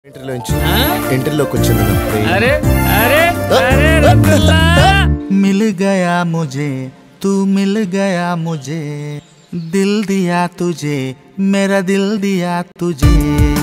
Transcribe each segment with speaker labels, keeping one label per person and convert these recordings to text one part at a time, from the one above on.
Speaker 1: ఎంట్రీలోంచి ఎంట్రీలోకి వచ్చింది నా ప్రేమ.
Speaker 2: अरे अरे अरे रसगुल्ला
Speaker 3: मिल गया मुझे तू मिल गया मुझे दिल दिया तुझे मेरा दिल दिया तुझे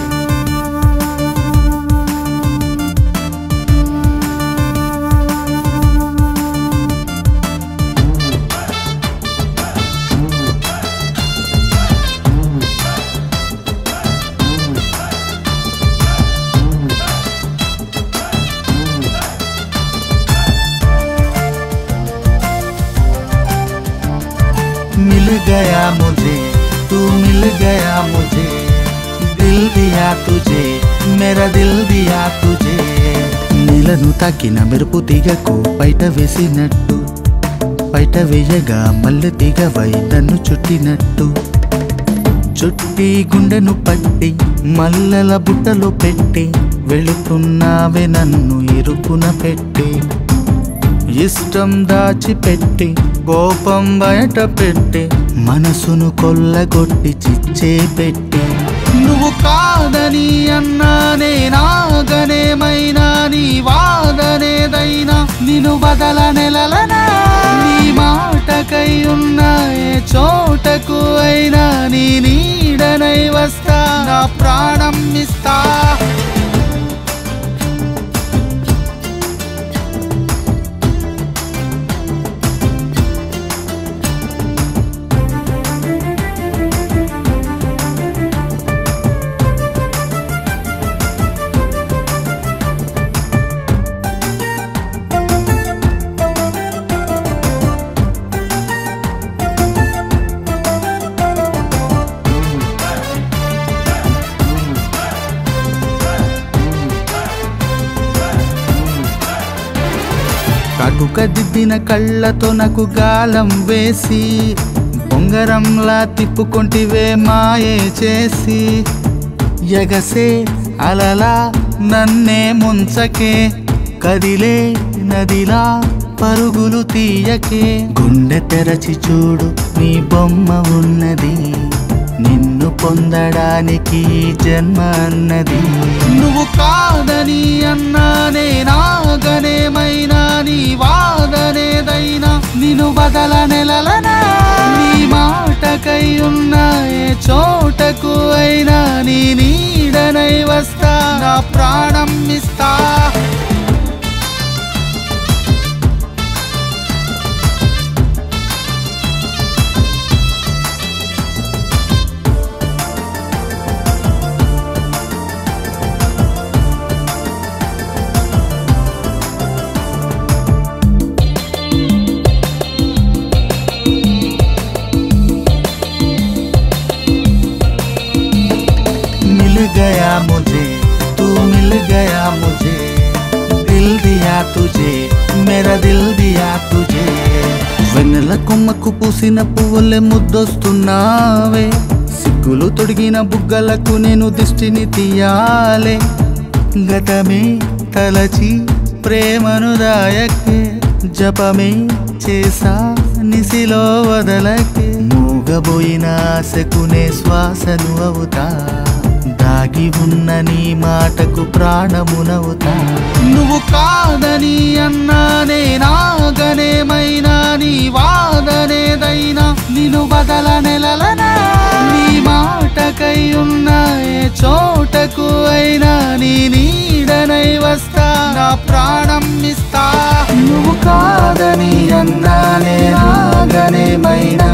Speaker 3: मिल गया मुझे तू मिल गया मुझे दिल दिया तुझे मेरा दिल दिया तुझे నీలను తాకిన మెరుపు తీగకు బయట వేసినట్టు బయట వేయగా మల్లె తీగవై నన్ను చుట్టినట్టు చుట్టి గుండెను పట్టి మల్లెల బుట్టలో పెట్టి వెళుతున్నావే నన్ను ఇరుకున పెట్టి ఇష్టం దాచిపెట్టి కోపం బయట పెట్టి మనసును కొల్లగొట్టి చిచ్చే పెట్టి నువ్వు కాదని అన్నానే నాగనేమైనా నీ వాదనేదైనా నిన్ను బదల నెలలనా నీ మాటకై ఉన్న ఏ చోటకు అయినా నీ నీడనై వస్తా నా ప్రాణం ఇస్తా కటుక దిద్దిన కళ్ళతో నాకు గాలం వేసి బొంగరంలా తిప్పుకొంటివే మాయే చేసి ఎగసే అలలా నన్నే ముంచకే కదిలే నదిలా పరుగులు తీయకే గుండె తెరచి చూడు నీ బొమ్మ ఉన్నది నిన్ను పొందడానికి ఈ జన్మ అన్నది నువ్వు కాదని అన్నానే నాగనేమైనా నీ వాదనేదైనా నిన్ను బదల నెలలనా నీ మాటకై ఉన్న ఏ చోటకు అయినా నీ నీడనై వస్తా నా ప్రాణం ఇస్తా मिल गया मुझे तू मिल गया मुझे दिल दिया तुझे मेरा दिल दिया तुझे వెన్నెల కొమ్మకు పూసిన పువ్వులే ముద్దొస్తున్నావే సిగ్గులు తొడిగిన బుగ్గలకు నేను దిష్టిని తీయాలే గతమే తలచి ప్రేమను దాయకే జపమే చేసా నిసిలో వదలకే మూగబోయిన ఆశకునే శ్వాసను అవుతా దాగి ఉన్న నీ మాటకు ప్రాణమునవుతా నువ్వు కాదని అన్నానే నాగనేమైనా నీ వాదనేదైనా నిన్ను బదల నెలలనా నీ మాటకై ఉన్న ఏ చోటకు అయినా నీ నీడనై వస్తా నా ప్రాణం ఇస్తా నువ్వు కాదని అన్నానే నాగనేమైనా